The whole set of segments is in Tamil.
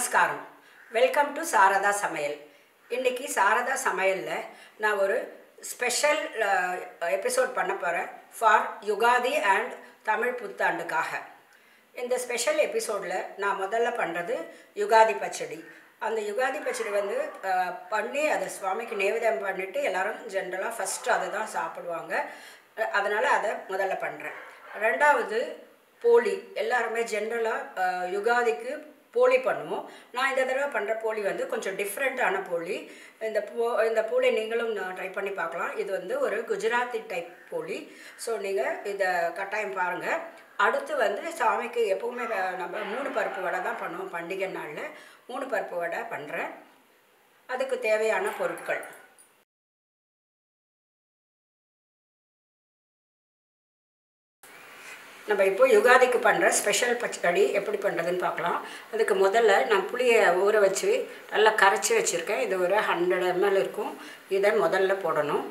நமஸ்காரம் வெல்கம் டு சாரதா சமையல் இன்னைக்கு சாரதா சமையலில் நான் ஒரு ஸ்பெஷல் எபிசோட் பண்ண போகிறேன் ஃபார் யுகாதி அண்ட் தமிழ் புத்தாண்டுக்காக இந்த ஸ்பெஷல் எபிசோடில் நான் முதல்ல பண்ணுறது யுகாதி பச்சடி அந்த யுகாதி பச்சடி வந்து அஹ், பண்ணி அதை சுவாமிக்கு நைவேத்தியம் பண்ணிவிட்டு எல்லாரும் ஜென்ரலாக ஃபஸ்ட்டு அதை தான் சாப்பிடுவாங்க அதனால் அதை முதல்ல பண்ணுறேன் ரெண்டாவது போலி எல்லாருமே ஜென்ரலாக யுகாதிக்கு போலி பண்ணுவோம் நான் இந்த தடவை பண்ணுற போலி வந்து கொஞ்சம் டிஃப்ரெண்ட்டான போலி இந்த போ இந்த போலி நீங்களும் ட்ரை பண்ணி பார்க்கலாம் இது வந்து ஒரு குஜராத்தி டைப் போலி ஸோ நீங்கள் இதை கட்டாயம் பாருங்கள் அடுத்து வந்து சாமிக்கு எப்பவுமே வே- நம்ம மூணு பருப்பு வடை தான் பண்ணுவோம் பண்டிகை நாளில் மூணு பருப்பு வடை பண்ணுறேன் அதுக்கு தேவையான பொருட்கள் நம்ம இப்போ யுகாதிக்கு பண்ணுற ஸ்பெஷல் பச்சடி எப்படி பண்ணுறதுன்னு பார்க்கலாம் அதுக்கு முதல்ல நான் புளியை ஊற வச்சு நல்லா கரைச்சி வச்சுருக்கேன் இது ஒரு ஹண்ட்ரட் எம்எல் இருக்கும் இதை முதல்ல போடணும்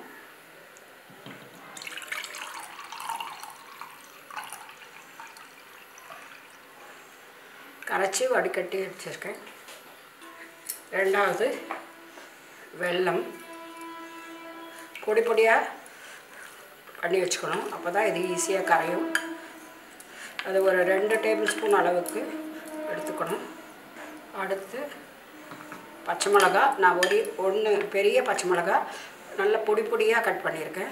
கரைச்சி வடிகட்டி வச்சுருக்கேன் ரெண்டாவது வெல்லம் பொடி பொடியாக பண்ணி வச்சுக்கணும் அப்போ தான் இது ஈஸியாக கரையும் அது ஒரு ரெண்டு டேபிள் ஸ்பூன் அளவுக்கு எடுத்துக்கணும் அடுத்து பச்சை மிளகா நான் ஒரு ஒன்று பெரிய பச்சை மிளகா நல்ல பொடி பொடியாக கட் பண்ணியிருக்கேன்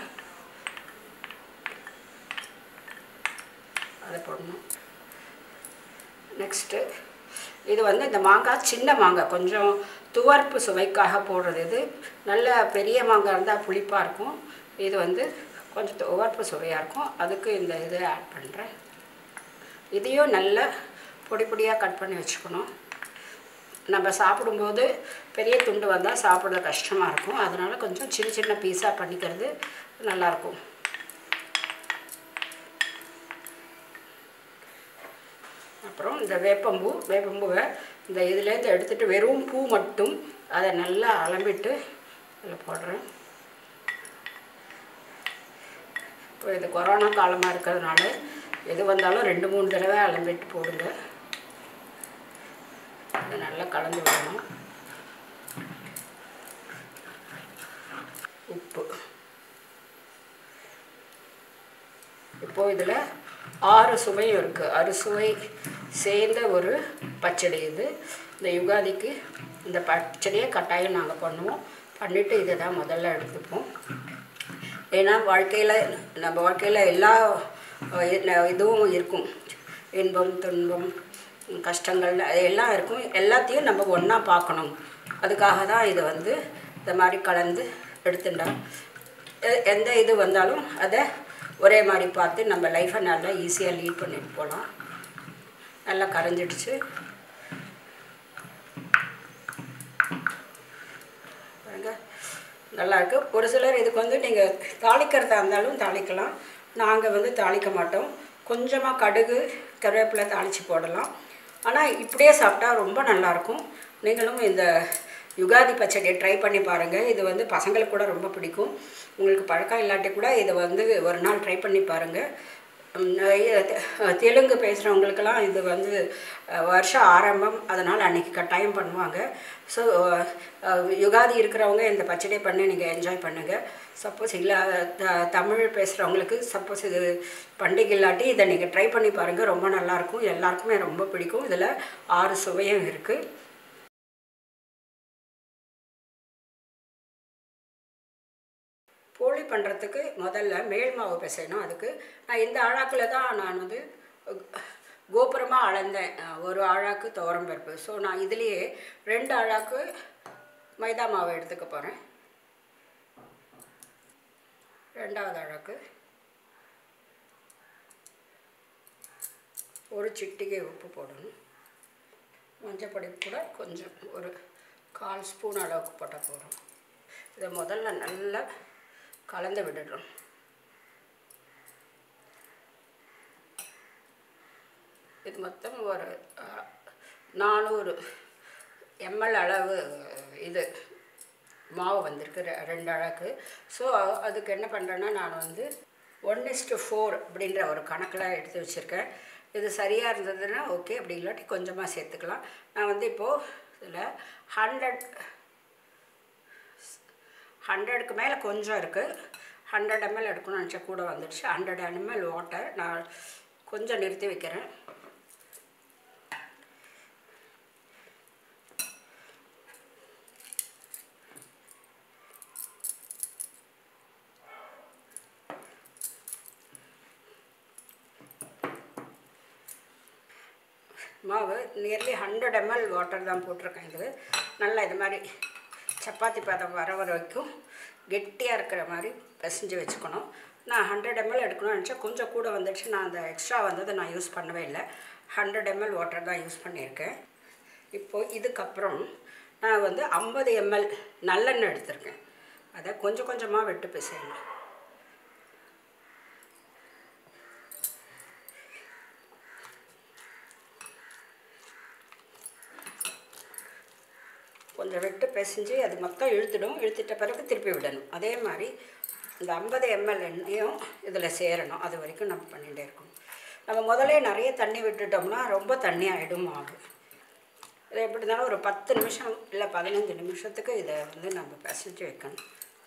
அதை போடணும் நெக்ஸ்ட்டு இது வந்து இந்த மாங்காய் சின்ன மாங்காய் கொஞ்சம் துவர்ப்பு சுவைக்காக போடுறது இது நல்ல பெரிய மாங்காய் இருந்தால் புளிப்பாக இருக்கும் இது வந்து கொஞ்சம் துவர்ப்பு சுவையாக இருக்கும் அதுக்கு இந்த இது ஆட் பண்ணுறேன் இதையும் நல்ல பொடி பொடியாக கட் பண்ணி வச்சுக்கணும் நம்ம சாப்பிடும்போது பெரிய துண்டு வந்தால் சாப்பிட கஷ்டமாக இருக்கும் அதனால் கொஞ்சம் சின்ன சின்ன பீஸாக பண்ணிக்கிறது நல்லாயிருக்கும் அப்புறம் இந்த வேப்பம்பூ வேப்பம்பூவை இந்த இதுலேருந்து எடுத்துகிட்டு வெறும் பூ மட்டும் அதை நல்லா அலம்பிட்டு அதில் போடுறேன் இப்போ இது கொரோனா காலமாக இருக்கிறதுனால எது வந்தாலும் ரெண்டு மூணு தடவை அலம்பிட்டு போடுங்க இதை நல்லா கலந்து விடணும் உப்பு இப்போ இதில் ஆறு சுவையும் இருக்குது அறுசுவை சேர்ந்த ஒரு பச்சடி இது இந்த யுகாதிக்கு இந்த பச்சடியை கட்டாயம் நாங்கள் பண்ணுவோம் பண்ணிவிட்டு இதை தான் முதல்ல எடுத்துப்போம் ஏன்னா வாழ்க்கையில் நம்ம வாழ்க்கையில் எல்லா அஹ், இது- இதுவும் இருக்கும் இன்பம் துன்பம் கஷ்டங்கள் அது எல்லாம் இருக்கும் எல்லாத்தையும் நம்ம ஒன்றா பார்க்கணும் அதுக்காக தான் இதை வந்து இந்த மாதிரி கலந்து எடுத்துட்டா எ- எந்த இது வந்தாலும் அதை ஒரே மாதிரி பார்த்து நம்ம லைஃப்பை நல்லா ஈஸியாக லீட் பண்ணிட்டு போகலாம் நல்லா கரைஞ்சிடுச்சு பாருங்க நல்லா இருக்கு ஒரு சிலர் இதுக்கு வந்து நீங்கள் தாளிக்கிறதா இருந்தாலும் தாளிக்கலாம் நாங்கள் வந்து தாளிக்க மாட்டோம் கொஞ்சமாக கடுகு கருவேப்பிலை தாளித்து போடலாம் ஆனால் இப்படியே சாப்பிட்டா ரொம்ப நல்லாயிருக்கும் நீங்களும் இந்த யுகாதி பச்சடியை ட்ரை பண்ணி பாருங்கள் இது வந்து பசங்களுக்கு கூட ரொம்ப பிடிக்கும் உங்களுக்கு பழக்கம் இல்லாட்டி கூட இதை வந்து ஒரு நாள் ட்ரை பண்ணி பாருங்கள் உம், நிறைய தெ- தெலுங்கு பேசுகிறவங்களுக்கெல்லாம் இது வந்து அஹ், வருஷம் ஆரம்பம் அதனால் அன்னைக்கு கட்டாயம் பண்ணுவாங்க ஸோ யுகாதி இருக்கிறவங்க இந்த பச்சடி பண்ணி நீங்கள் என்ஜாய் பண்ணுங்கள் சப்போஸ் இல்லை த- தமிழ் பேசுகிறவங்களுக்கு சப்போஸ் இது பண்டிகை இல்லாட்டி இதை நீங்கள் ட்ரை பண்ணி பாருங்கள் ரொம்ப நல்லாயிருக்கும் எல்லாருக்குமே ரொம்ப பிடிக்கும் இதில் ஆறு சுவையும் இருக்குது போலி பண்ணுறதுக்கு முதல்ல மேல் மாவு பிசையணும் அதுக்கு நான் இந்த ஆழாக்கில் தான் நான் வந்து கோபுரமாக அளந்தேன் அஹ், ஒரு ஆழாக்கு துவரம் பருப்பு ஸோ நான் இதுலேயே ரெண்டு ஆழாக்கு மைதா மாவு எடுத்துக்க போகிறேன் ரெண்டாவது அழகு ஒரு சிட்டிகை உப்பு போடணும் மஞ்சப்பொடி கூட கொஞ்சம் ஒரு கால் ஸ்பூன் அளவுக்கு போட்டால் போதும் இதை முதல்ல நல்லா கலந்து விடணும் இது மொத்தம் ஒரு அஹ், நானூறு எம்எல் அளவு இது மாவு வந்திருக்கு ரெ- ரெண்டு அழகு ஸோ அதுக்கு என்ன பண்ணுறேன்னா நான் வந்து ஒன் இஸ்டு ஃபோர் அப்படின்ற ஒரு கணக்கில் எடுத்து வச்சுருக்கேன் இது சரியாக இருந்ததுன்னா ஓகே அப்படி இல்லாட்டி கொஞ்சமாக சேர்த்துக்கலாம் நான் வந்து இப்போது இதில் ஹண்ட்ரட் ஹண்ட்ரடுக்கு மேலே கொஞ்சம் இருக்குது ஹண்ட்ரட் எம்எல் எடுக்கணும்னு நினச்சா கூட வந்துடுச்சு ஹண்ட்ரட் எம்எல் வாட்டர் நான் கொஞ்சம் நிறுத்தி வைக்கிறேன் மாவு நியர்லி ஹண்ட்ரட் எம்எல் வாட்டர் தான் போட்டிருக்கேன் இது நல்லா இது மாதிரி சப்பாத்தி பதம் வர வரைக்கும் கெட்டியாக இருக்கிற மாதிரி பிசைஞ்சு வச்சுக்கணும் நான் ஹண்ட்ரட் எம்எல் எடுக்கணும்னு நினச்சா கொஞ்சம் கூட வந்துடுச்சு நான் அந்த எக்ஸ்ட்ரா வந்ததை நான் யூஸ் பண்ணவே இல்லை ஹண்ட்ரட் எம்எல் வாட்டர் தான் யூஸ் பண்ணியிருக்கேன் இப்போது இதுக்கப்புறம் நான் வந்து ஐம்பது எம்எல் நல்லெண்ணெய் எடுத்திருக்கேன் அதை கொஞ்சம் கொஞ்சமாக விட்டு பிசையணும் கொஞ்சம் விட்டு பிசைஞ்சு அது மொத்தம் இழுத்துடும் இழுத்துட்ட பிறகு திருப்பி விடணும் அதே மாதிரி இந்த ஐம்பது எம்எல் எண்ணெயும் இதில் சேரணும் அது வரைக்கும் நம்ம பண்ணிகிட்டே இருக்கணும் நம்ம முதல்ல நிறைய தண்ணி விட்டுட்டோம்னா ரொம்ப தண்ணி ஆகிடும் மாவு இது எப்படி இருந்தாலும் ஒரு பத்து நிமிஷம் இல்லை பதினஞ்சு நிமிஷத்துக்கு இதை வந்து நம்ம பிசைஞ்சு வைக்கணும்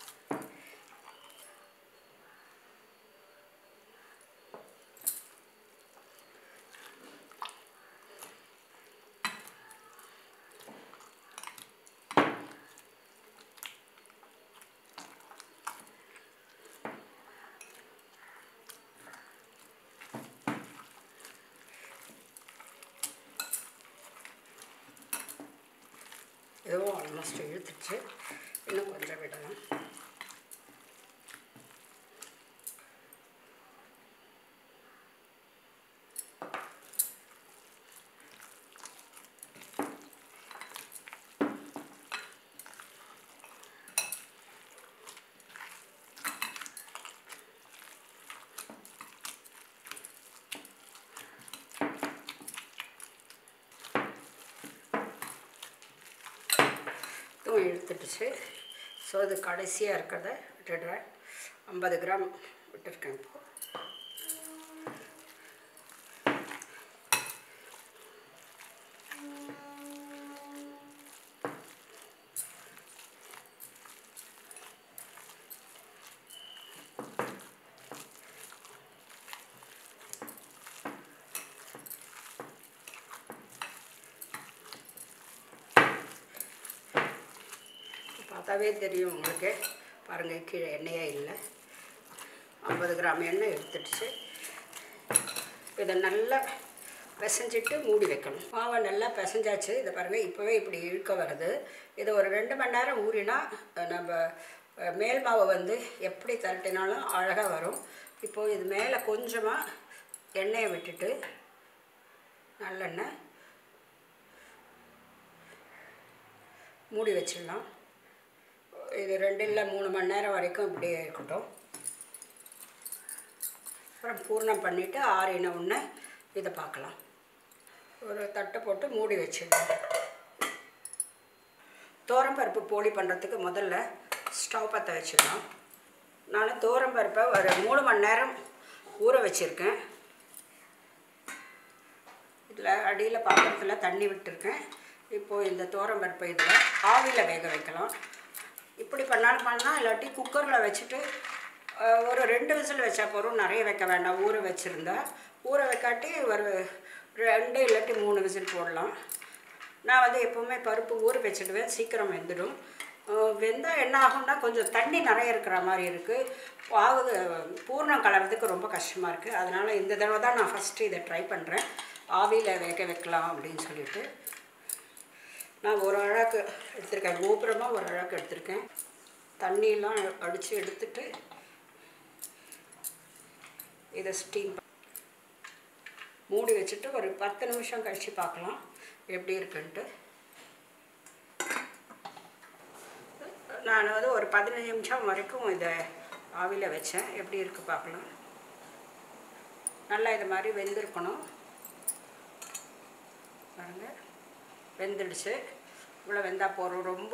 இதுவும் ஆல்மோஸ்ட் இழுத்துச்சு இன்னும் கொஞ்சம் விடலாம் இதுவும் இழுத்துட்டுச்சு ஸோ இது கடைசியாக இருக்கிறத விட்டுடுறேன் ஐம்பது கிராம் விட்டுருக்கேன் இப்போ பார்த்தாவே தெரியும் உங்களுக்கு பாருங்கள் கீழே எண்ணெயே இல்லை ஐம்பது கிராம் எண்ணெய் எடுத்துடுச்சு இதை நல்லா பிசைஞ்சிட்டு மூடி வைக்கணும் மாவை நல்லா பிசைஞ்சாச்சு இதை பாருங்கள் இப்போவே இப்படி இழுக்க வருது இதை ஒரு ரெண்டு மணி நேரம் ஊறினா அஹ், நம்ம அஹ், மேல் மாவை வந்து எப்படி திரட்டினாலும் அழகாக வரும் இப்போது இது மேலே கொஞ்சமாக எண்ணெயை விட்டுட்டு நல்லெண்ணெய் மூடி வச்சிடலாம் இது ரெண்டு இல்லை மூணு மணி நேரம் வரைக்கும் இப்படியே இருக்கட்டும் அப்புறம் பூர்ணம் பண்ணிவிட்டு ஆறின உடனே இதை பார்க்கலாம் ஒரு தட்டை போட்டு மூடி வச்சிடலாம் பருப்பு போலி பண்ணுறதுக்கு முதல்ல ஸ்டவ் பற்ற வச்சிடலாம் நான் பருப்பை ஒரு மூணு மணி நேரம் ஊற வச்சுருக்கேன் இதில் அடியில் பாத்திரத்தில் தண்ணி விட்டுருக்கேன் இப்போது இந்த பருப்பை இதில் ஆவியில் வேக வைக்கலாம் இப்படி பண்ணாலும் பண்ணலாம் இல்லாட்டி குக்கரில் வச்சுட்டு அஹ், ஒரு ரெண்டு விசில் வச்சா போதும் நிறைய வைக்க வேண்டாம் ஊற வச்சுருந்தா ஊற வைக்காட்டி ஒரு ரெண்டு இல்லாட்டி மூணு விசில் போடலாம் நான் வந்து எப்போவுமே பருப்பு ஊற வச்சுடுவேன் சீக்கிரம் வெந்துடும் அஹ், வெந்தா என்ன ஆகும்னா கொஞ்சம் தண்ணி நிறைய இருக்கிற மாதிரி இருக்குது பாகு பூர்ணம் கலர்றதுக்கு ரொம்ப கஷ்டமாக இருக்குது அதனால் இந்த தடவை தான் நான் ஃபஸ்ட்டு இதை ட்ரை பண்ணுறேன் ஆவியில் வேக வைக்கலாம் அப்படின்னு சொல்லிட்டு நான் ஒரு அழகு எடுத்திருக்கேன் கோபுரமாக ஒரு அழகு எடுத்திருக்கேன் தண்ணியெல்லாம் அடித்து எடுத்துட்டு இதை ஸ்டீம் மூடி வச்சுட்டு ஒரு பத்து நிமிஷம் கழித்து பார்க்கலாம் எப்படி இருக்குன்ட்டு நான் வந்து ஒரு பதினஞ்சு நிமிஷம் வரைக்கும் இதை ஆவியில் வச்சேன் எப்படி இருக்குது பார்க்கலாம் நல்லா இது மாதிரி வெந்திருக்கணும் பாருங்க வெந்துடுச்சு இவ்வளோ வெந்தால் போகிறோம் ரொம்ப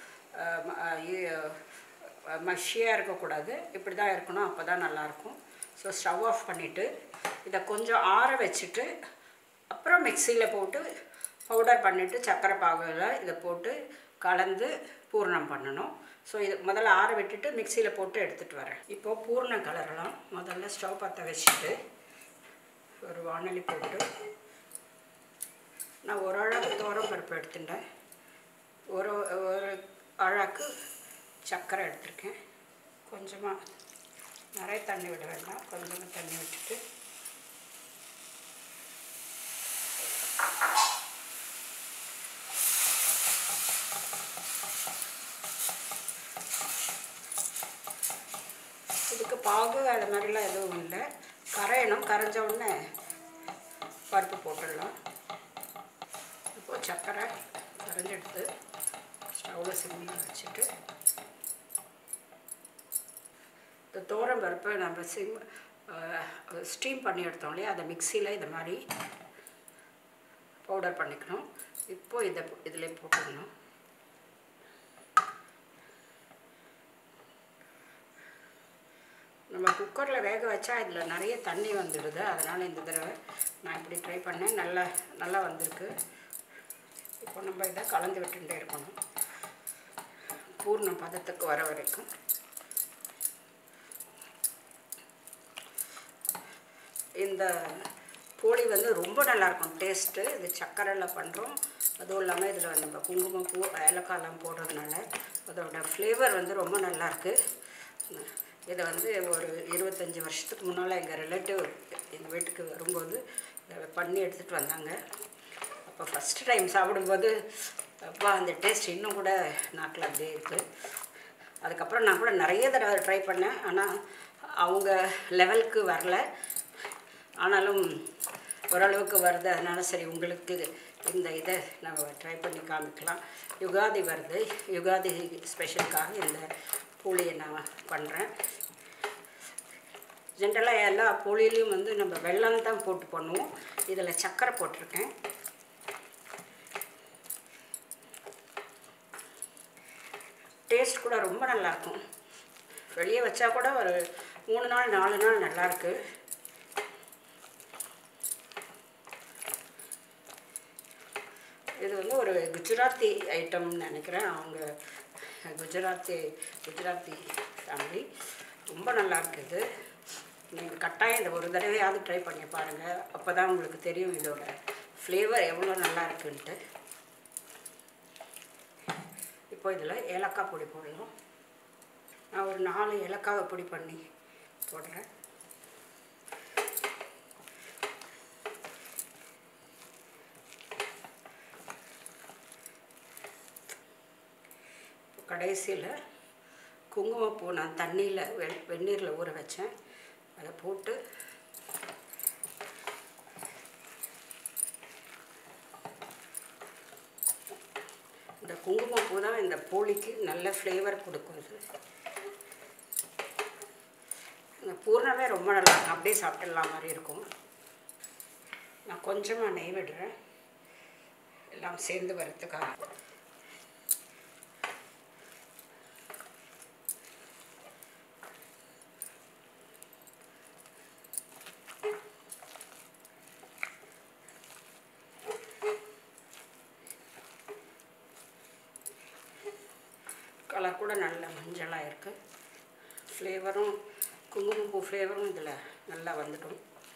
மஷியாக இருக்கக்கூடாது இப்படி தான் இருக்கணும் அப்போ தான் நல்லாயிருக்கும் ஸோ ஸ்டவ் ஆஃப் பண்ணிவிட்டு இதை கொஞ்சம் ஆற வச்சுட்டு அப்புறம் மிக்சியில் போட்டு பவுடர் பண்ணிவிட்டு சர்க்கரை பாகில் இதை போட்டு கலந்து பூர்ணம் பண்ணணும் ஸோ இது முதல்ல ஆற விட்டுட்டு மிக்சியில் போட்டு எடுத்துகிட்டு வரேன் இப்போது பூர்ணம் கலரலாம் முதல்ல ஸ்டவ் பற்ற வச்சுட்டு ஒரு வானொலி போட்டு நான் ஒரு அழகு தோரம் பருப்பு எடுத்துட்டேன் ஒரு ஒரு அழகு சர்க்கரை எடுத்திருக்கேன் கொஞ்சமாக நிறைய தண்ணி விட வேண்டாம் கொஞ்சமாக தண்ணி விட்டுட்டு இதுக்கு பாகு அது மாதிரிலாம் எதுவும் இல்லை கரையணும் கரைஞ்ச உடனே பருப்பு போட்டுடலாம் இப்போது சர்க்கரை கரைஞ்செடுத்து ஸ்டவ்வில் சிம்மில் வச்சுட்டு இந்த தோரம் பருப்பை நம்ம சிம் ஸ்டீம் பண்ணி எடுத்தோம் இல்லையா அதை மிக்சியில் இந்த மாதிரி பவுடர் பண்ணிக்கணும் இப்போது இதை இதில் போட்டுக்கணும் நம்ம குக்கரில் வேக வச்சா இதில் நிறைய தண்ணி வந்துடுது அதனால் இந்த தடவை நான் இப்படி ட்ரை பண்ணேன் நல்லா நல்லா வந்திருக்கு இப்போ நம்ம இதை கலந்து விட்டுட்டே இருக்கணும் பூர்ண பதத்துக்கு வர வரைக்கும் இந்த போளி வந்து ரொம்ப நல்லாயிருக்கும் டேஸ்ட்டு இது சர்க்கரையில் பண்ணுறோம் அதுவும் இல்லாமல் இதில் நம்ம குங்குமம் பூ ஏலக்காயெல்லாம் போடுறதுனால அதோட ஃப்ளேவர் வந்து ரொம்ப நல்லாயிருக்கு இதை வந்து ஒரு இருபத்தஞ்சி வருஷத்துக்கு முன்னால் எங்கள் ரிலேட்டிவ் எங்கள் வீட்டுக்கு வரும்போது இதை பண்ணி எடுத்துகிட்டு வந்தாங்க அப்போ ஃபஸ்ட்டு டைம் சாப்பிடும்போது அப்பா அந்த டேஸ்ட் இன்னும் கூட நாக்கில் அப்படியே இருக்குது அதுக்கப்புறம் நான் கூட நிறைய தடவை ட்ரை பண்ணேன் ஆனால் அவங்க லெவலுக்கு வரல ஆனாலும் ஓரளவுக்கு வருது அதனால் சரி உங்களுக்கு இந்த இதை நம்ம ட்ரை பண்ணி காமிக்கலாம் யுகாதி வருது யுகாதி ஸ்பெஷலுக்காக இந்த பூளியை நான் பண்ணுறேன் ஜென்ரலாக எல்லா பூளிலையும் வந்து நம்ம வெல்லம் தான் போட்டு பண்ணுவோம் இதில் சர்க்கரை போட்டிருக்கேன் டேஸ்ட் கூட ரொம்ப நல்லாயிருக்கும் வெளியே வச்சா கூட ஒரு மூணு நாள் நாலு நாள் நல்லாயிருக்கு இது வந்து ஒரு குஜராத்தி ஐட்டம்னு நினைக்கிறேன் அவங்க குஜராத்தி குஜராத்தி ஃபேமிலி ரொம்ப நல்லா இருக்குது நீங்கள் கட்டாயம் இந்த ஒரு தடவையாவது ட்ரை பண்ணி பாருங்கள் அப்போ தான் உங்களுக்கு தெரியும் இதோட ஃப்ளேவர் எவ்வளோ நல்லா இருக்குன்ட்டு இப்போ இதில் ஏலக்காய் பொடி போடணும் நான் ஒரு நாலு ஏலக்காவை பொடி பண்ணி போடுறேன் கடைசியில் குங்குமப்பூ நான் தண்ணியில் வெ வெந்நீரில் ஊற வச்சேன் அதை போட்டு இந்த குங்குமப்பூ தான் இந்த போலிக்கு நல்ல ஃப்ளேவர் கொடுக்கும் இது இந்த பூர்ணமே ரொம்ப நல்லா இருக்கும் அப்படியே சாப்பிட்டுடலாம் மாதிரி இருக்கும் நான் கொஞ்சமாக நெய் விடுறேன் எல்லாம் சேர்ந்து வரத்துக்காக கலர் கூட நல்ல மஞ்சளாக இருக்குது ஃப்ளேவரும் குங்குமப்பூ ஃப்ளேவரும் இதில் நல்லா வந்துடும்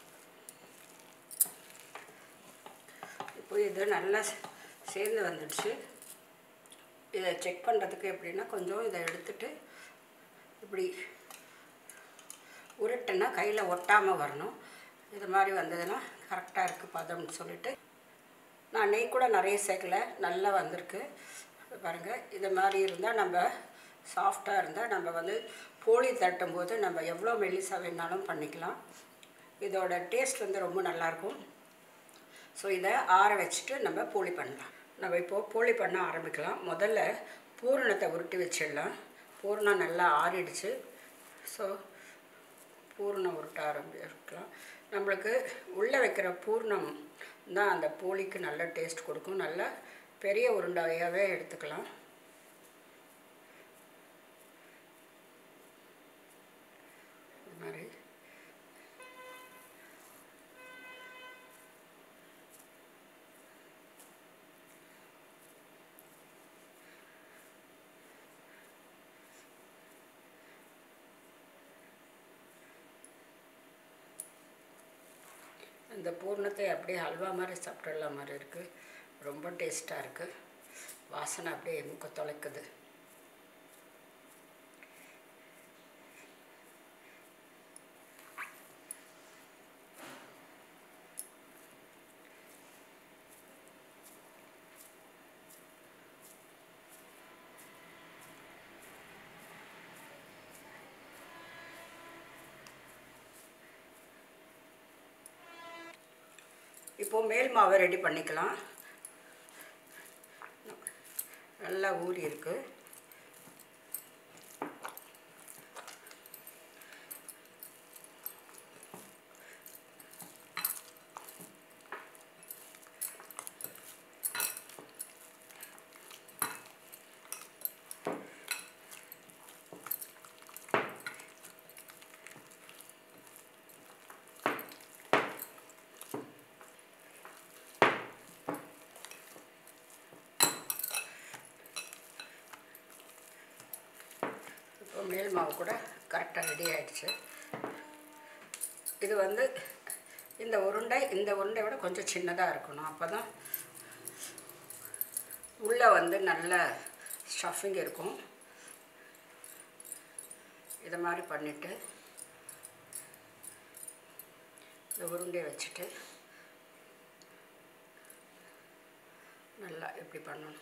இப்போ இது நல்லா சேர்ந்து வந்துடுச்சு இதை செக் பண்ணுறதுக்கு எப்படின்னா கொஞ்சம் இதை எடுத்துட்டு இப்படி உருட்டுனா கையில் ஒட்டாமல் வரணும் இது மாதிரி வந்ததுன்னா கரெக்டாக இருக்குது பதம்னு சொல்லிட்டு நான் நெய் கூட நிறைய சேர்க்கல நல்லா வந்திருக்கு பாருங்கள் இது மாதிரி இருந்தால் நம்ம சாஃப்டாக இருந்தால் நம்ம வந்து போலி தட்டும் போது நம்ம எவ்வளோ மெல்லிசா வேணாலும் பண்ணிக்கலாம் இதோட டேஸ்ட் வந்து ரொம்ப நல்லாயிருக்கும் ஸோ இதை ஆற வச்சுட்டு நம்ம போலி பண்ணலாம் நம்ம இப்போது போலி பண்ண ஆரம்பிக்கலாம் முதல்ல பூரணத்தை உருட்டி வச்சிடலாம் பூரணம் நல்லா ஆறிடுச்சு ஸோ பூர்ணம் உருட்ட ஆரம்பிக்கலாம் நம்மளுக்கு உள்ளே வைக்கிற பூர்ணம் தான் அந்த போலிக்கு நல்ல டேஸ்ட் கொடுக்கும் நல்லா பெரிய உருண்டையாகவே எடுத்துக்கலாம் இது மாதிரி இந்த பூர்ணத்தை அப்படியே ஹல்வா மாதிரி சாப்பிட்டுடலாம் மாதிரி இருக்குது ரொம்ப டேஸ்ட்டாக இருக்குது வாசனை அப்படியே மூக்க தொலைக்குது இப்போது மேல் மாவை ரெடி பண்ணிக்கலாம் நல்லா ஊறி இருக்கு இப்போ மேல் மாவு கூட கரெக்டாக ரெடி ஆயிடுச்சு இது வந்து இந்த உருண்டை இந்த உருண்டை விட கொஞ்சம் சின்னதாக இருக்கணும் அப்போ தான் உள்ளே வந்து நல்ல ஸ்டஃபிங் இருக்கும் இதை மாதிரி பண்ணிவிட்டு இந்த உருண்டையை வச்சுட்டு நல்லா இப்படி பண்ணணும்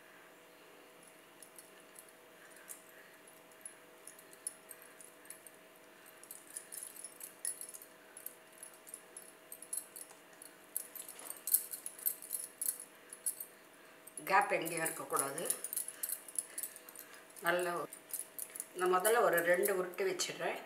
கேப் எங்கேயும் இருக்கக்கூடாது நல்ல ஒரு- நான் முதல்ல ஒரு ரெண்டு உருட்டி வச்சிடுறேன்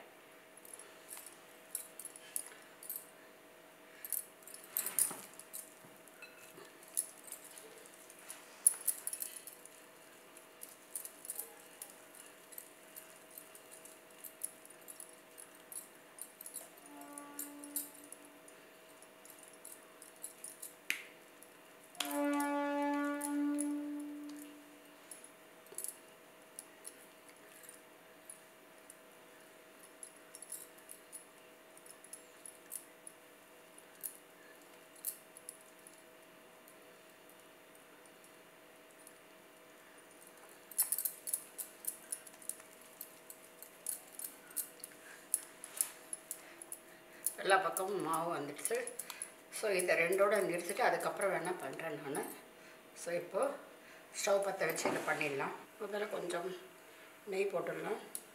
எல்லா பக்கமும் மாவு வந்துடுச்சு ஸோ இந்த ரெண்டோட நிறுத்திட்டு அதுக்கப்புறம் வேணால் பண்ணுறேன் நான் ஸோ இப்போது ஸ்டவ் பற்ற வச்சு இதை பண்ணிடலாம் முதல்ல கொஞ்சம் நெய் போட்டுடலாம்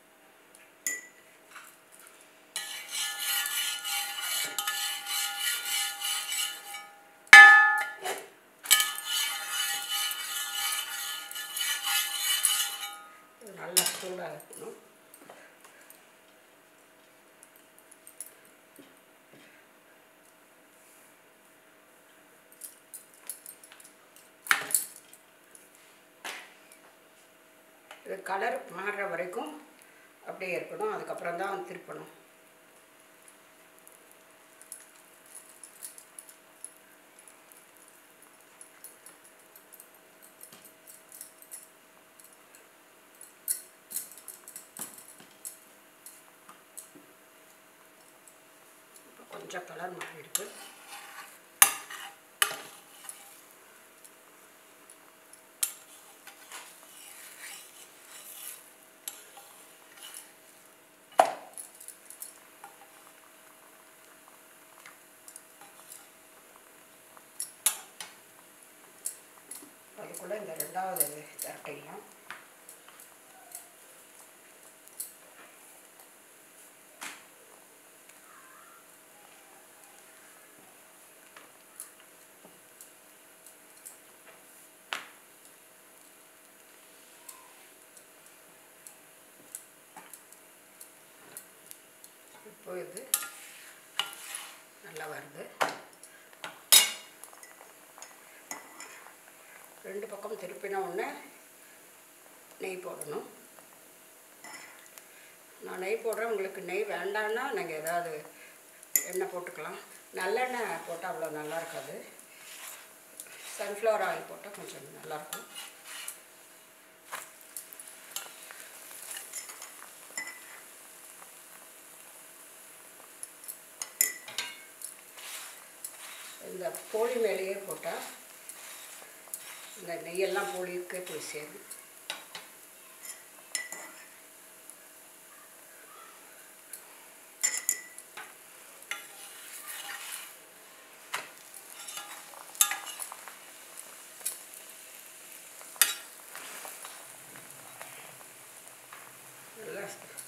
இது நல்லா சூடாக இருக்கணும் இது கலர் மாறுற வரைக்கும் அப்படியே இருக்கணும் அதுக்கப்புறம் தான் திருப்பணும் இப்போ கொஞ்சம் கலர் மாறி இருக்கு அதுக்குள்ளே இந்த ரெண்டாவது இது திரட்டிடலாம் இப்போ இது நல்லா வருது ரெண்டு பக்கம் திருப்பின உடனே நெய் போடணும் நான் நெய் போடுறேன் உங்களுக்கு நெய் வேண்டான்னா நீங்கள் ஏதாவது எண்ணெய் போட்டுக்கலாம் நல்லெண்ணெய் போட்டால் அவ்வளோ நல்லா இருக்காது சன்ஃப்ளவர் ஆயில் போட்டால் கொஞ்சம் நல்லாயிருக்கும் இந்த போலி மேலேயே போட்டால் இந்த நெய்யெல்லாம் போலிக்கே போய் சேரும் நல்லா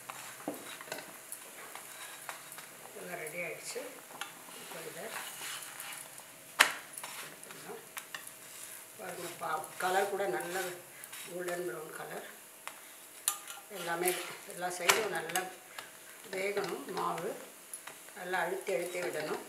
எல்லாம் ரெடி ஆயிடுச்சு இப்போ இதை எடுத்துடலாம் பாருங்க பா கலர் கூட நல்ல கோல்டன் ப்ரௌன் கலர் எல்லாமே எல்லா சைடும் நல்லா வேகணும் மாவு நல்லா அழுத்தி அழுத்தி விடணும்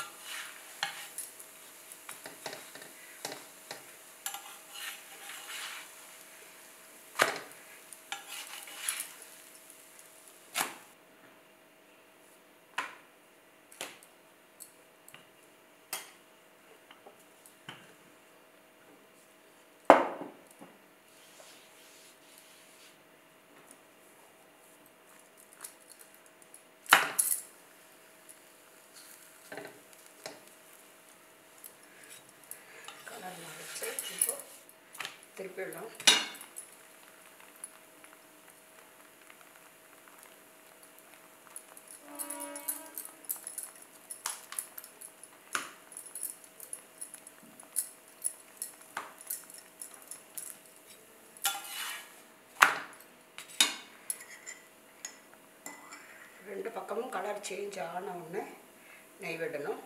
கலர் மாறிச்சு இப்போ திருப்பிடலாம் ரெண்டு பக்கமும் கலர் சேஞ்ச் ஆன உடனே நெய் விடணும்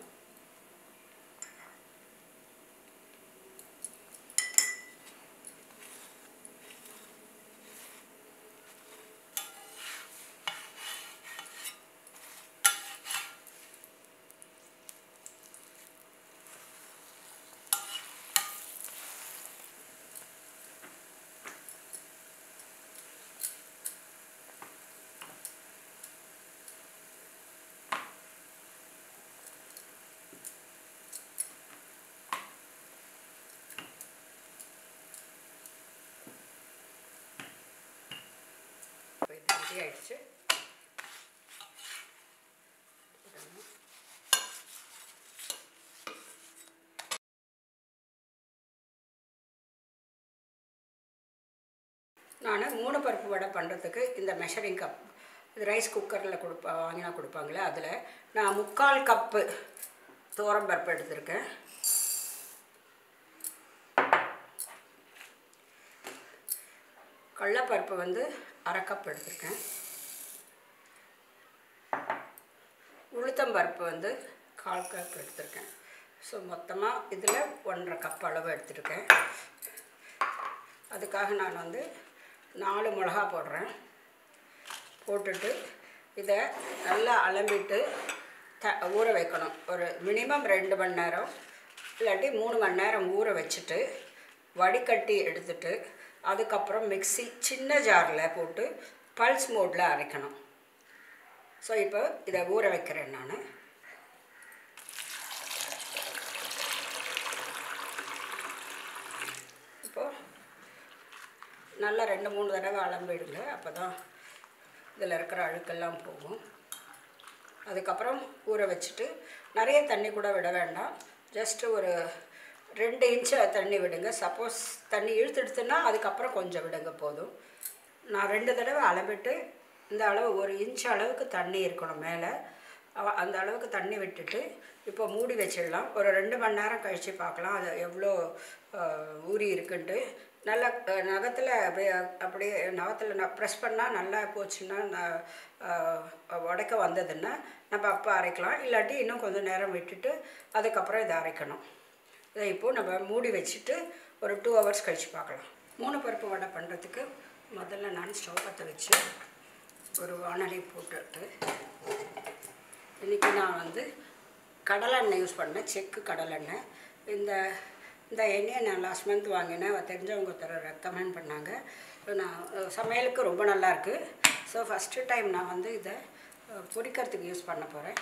இப்போ இது ரெடி ஆயிடுச்சு விடணும். நான் மூணு பருப்பு வடை பண்ணுறதுக்கு இந்த மெஷரிங் கப் இது ரைஸ் குக்கரில் கொடுப்பா வாங்கினா கொடுப்பாங்களே அதில் நான் முக்கால் கப்பு துவரம் பருப்பு எடுத்திருக்கேன் கடலப்பருப்பு வந்து அரை கப் எடுத்திருக்கேன் உளுத்தம்பருப்பு வந்து கால் கப் எடுத்திருக்கேன் ஸோ மொத்தமாக இதில் ஒன்றரை கப் அளவு எடுத்திருக்கேன் அதுக்காக நான் வந்து நாலு மிளகா போடுறேன் போட்டுட்டு இதை நல்லா அலம்பிட்டு த ஊற வைக்கணும் ஒரு மினிமம் ரெண்டு மணி நேரம் இல்லாட்டி மூணு மணி நேரம் ஊற வச்சுட்டு வடிகட்டி எடுத்துட்டு அதுக்கப்புறம் மிக்ஸி சின்ன ஜாரில் போட்டு பல்ஸ் மோடில் அரைக்கணும் ஸோ இப்போ இதை ஊற வைக்கிறேன் நான் இப்போது நல்லா ரெண்டு மூணு தடவை அலம்பிடுங்க அப்போ தான் இதில் இருக்கிற அழுக்கெல்லாம் போகும் அதுக்கப்புறம் ஊற வச்சுட்டு நிறைய தண்ணி கூட விட வேண்டாம் ஜஸ்ட்டு ஒரு ரெண்டு இன்ச்சு தண்ணி விடுங்க சப்போஸ் தண்ணி இழுத்துடுத்துன்னா அதுக்கப்புறம் கொஞ்சம் விடுங்க போதும் நான் ரெண்டு தடவை அளவிட்டு இந்த அளவு ஒரு இன்ச் அளவுக்கு தண்ணி இருக்கணும் மேலே அவ- அந்த அளவுக்கு தண்ணி விட்டுட்டு இப்போ மூடி வச்சிடலாம் ஒரு ரெண்டு மணி நேரம் கழித்து பார்க்கலாம் அது எவ்வளோ அஹ், ஊறி இருக்குன்ட்டு நல்லா நகத்தில் அப்படியே அப்படியே நகத்தில் நான் ப்ரெஸ் பண்ணால் நல்லா போச்சுன்னா நான் அஹ், உடைக்க வந்ததுன்னா நம்ம அப்போ அரைக்கலாம் இல்லாட்டி இன்னும் கொஞ்சம் நேரம் விட்டுட்டு அதுக்கப்புறம் இதை அரைக்கணும் இதை இப்போது நம்ம மூடி வச்சுட்டு ஒரு டூ ஹவர்ஸ் கழித்து பார்க்கலாம் மூணு பருப்பு வடை பண்ணுறதுக்கு முதல்ல நான் ஸ்டவ் பற்ற வச்சு ஒரு வானொலி போட்டுட்டு இன்றைக்கி நான் வந்து கடலெண்ணெய் யூஸ் பண்ணேன் செக்கு கடலெண்ணெய் இந்த இந்த எண்ணெயை நான் லாஸ்ட் மந்த் வாங்கினேன் அவ தெரிஞ்சவங்க ஒருத்தர் ரெக்கமெண்ட் பண்ணாங்க நான் அஹ், சமையலுக்கு ரொம்ப நல்லா இருக்கு ஸோ ஃபஸ்ட்டு டைம் நான் வந்து இதை அஹ், பொரிக்கிறதுக்கு யூஸ் பண்ண போகிறேன்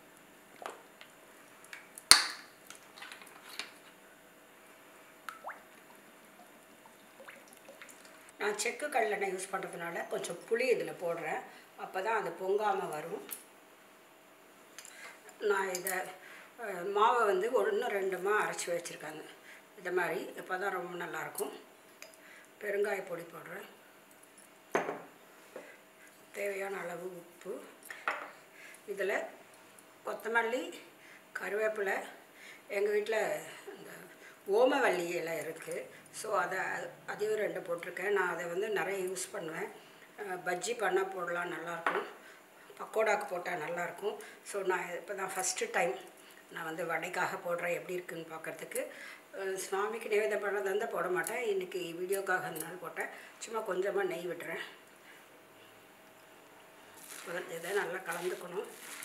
நான் செக்கு கடலெண்ணெய் யூஸ் பண்ணுறதுனால கொஞ்சம் புளி இதில் போடுறேன் அப்போ தான் அது பொங்காமல் வரும் நான் இதை அஹ், மாவை வந்து ஒன்று ரெண்டுமா அரைச்சி வச்சுருக்காங்க இது மாதிரி இப்போ தான் ரொம்ப நல்லாயிருக்கும் பெருங்காய பொடி போடுறேன் தேவையான அளவு உப்பு இதில் கொத்தமல்லி கருவேப்பிலை எங்கள் வீட்டில் இந்த ஓமவல்லி இலை இருக்குது ஸோ அதை அதையும் ரெண்டு போட்டிருக்கேன் நான் அதை வந்து நிறைய யூஸ் பண்ணுவேன் அஹ் பஜ்ஜி பண்ணால் போடலாம் நல்லாயிருக்கும் பக்கோடாக்கு போட்டால் நல்லாயிருக்கும் ஸோ நான் இப்போ தான் ஃபஸ்ட்டு டைம் நான் வந்து வடைக்காக போடுறேன் எப்படி இருக்குன்னு பார்க்குறதுக்கு சுவாமிக்கு நிவேதம் பண்ணதாக இருந்தால் போட மாட்டேன் இன்றைக்கி வீடியோக்காக இருந்தாலும் போட்டேன் சும்மா கொஞ்சமாக நெய் விட்டுறேன் இதை நல்லா கலந்துக்கணும்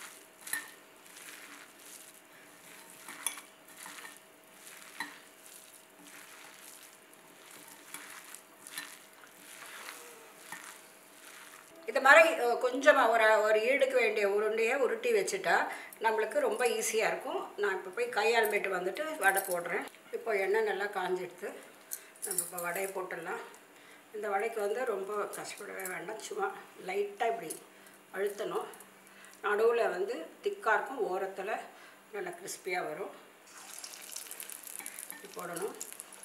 இது மாதிரி அஹ், கொஞ்சமாக ஒரு ஒரு ஈடுக்கு வேண்டிய உருண்டையை உருட்டி வச்சுட்டா நம்மளுக்கு ரொம்ப ஈஸியாக இருக்கும் நான் இப்போ போய் கையால் போயிட்டு வந்துட்டு வடை போடுறேன் இப்போ எண்ணெய் நல்லா காஞ்சிடுது நம்ம இப்போ வடையை போட்டுடலாம் இந்த வடைக்கு வந்து ரொம்ப கஷ்டப்படவே வேண்டாம் சும்மா லைட்டாக இப்படி அழுத்தணும் நடுவில் வந்து திக்காக இருக்கும் ஓரத்தில் நல்லா கிறிஸ்பியாக வரும் இப்படி போடணும்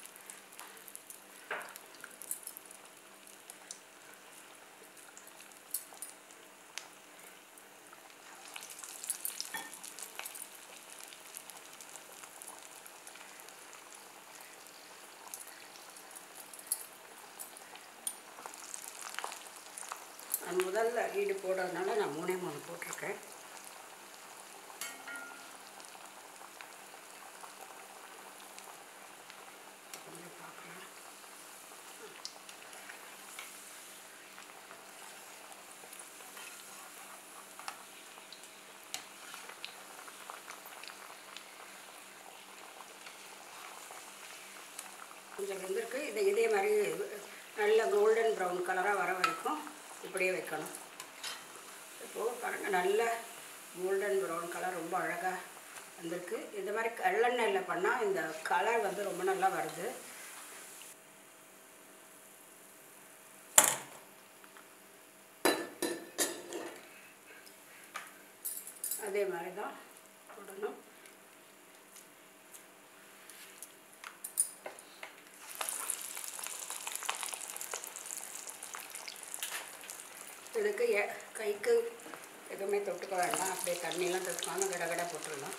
நான் முதல்ல ஈடு போடுறதுனால நான் மூணே மூணு போட்டிருக்கேன் கொஞ்சம் பார்க்கலாம் கொஞ்சம் வெந்திருக்கு இதை இதே மாதிரி நல்ல கோல்டன் ப்ரௌன் கலராக வர வரைக்கும் இப்படியே வைக்கணும் இப்போது பாருங்கள் நல்ல கோல்டன் ப்ரௌன் கலர் ரொம்ப அழகாக வந்திருக்கு இந்த மாதிரி கல்லெண்ணெயில் பண்ணால் இந்த கலர் வந்து ரொம்ப நல்லா வருது அதே மாதிரி தான் போடணும் இதுக்கு எ கைக்கு எதுவுமே தொட்டுக்க வேண்டாம் அப்படியே தண்ணியெலாம் தொட்டுக்காம கட கட போட்டுடலாம்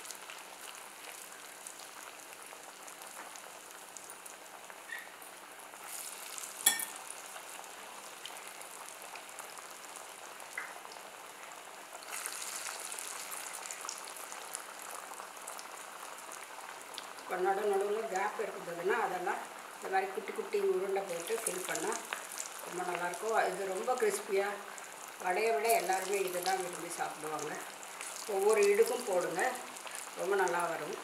இப்போ நடு நடுவில் கேப் இருந்ததுன்னா அதெல்லாம் இந்த மாதிரி குட்டி குட்டி உருண்டை போட்டு ஃபில் பண்ணால் ரொம்ப நல்லாயிருக்கும் இது ரொம்ப கிறிஸ்பியாக வடையை விட எல்லாருமே இது தான் விரும்பி சாப்பிடுவாங்க ஒவ்வொரு இடுக்கும் போடுங்க ரொம்ப நல்லா வரும்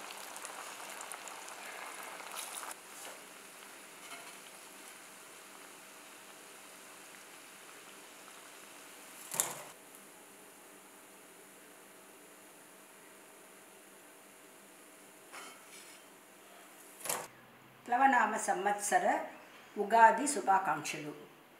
ప్లవనామ సంవత్సర ఉగాది శుభాకాంక్షలు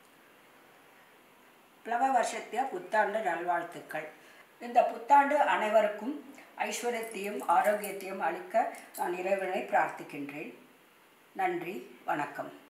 பிளவ வருஷத்திய புத்தாண்டு நல்வாழ்த்துக்கள் இந்த புத்தாண்டு அனைவருக்கும் ஐஸ்வர்யத்தையும் ஆரோக்கியத்தையும் அளிக்க நான் இறைவனை பிரார்த்திக்கின்றேன் நன்றி வணக்கம்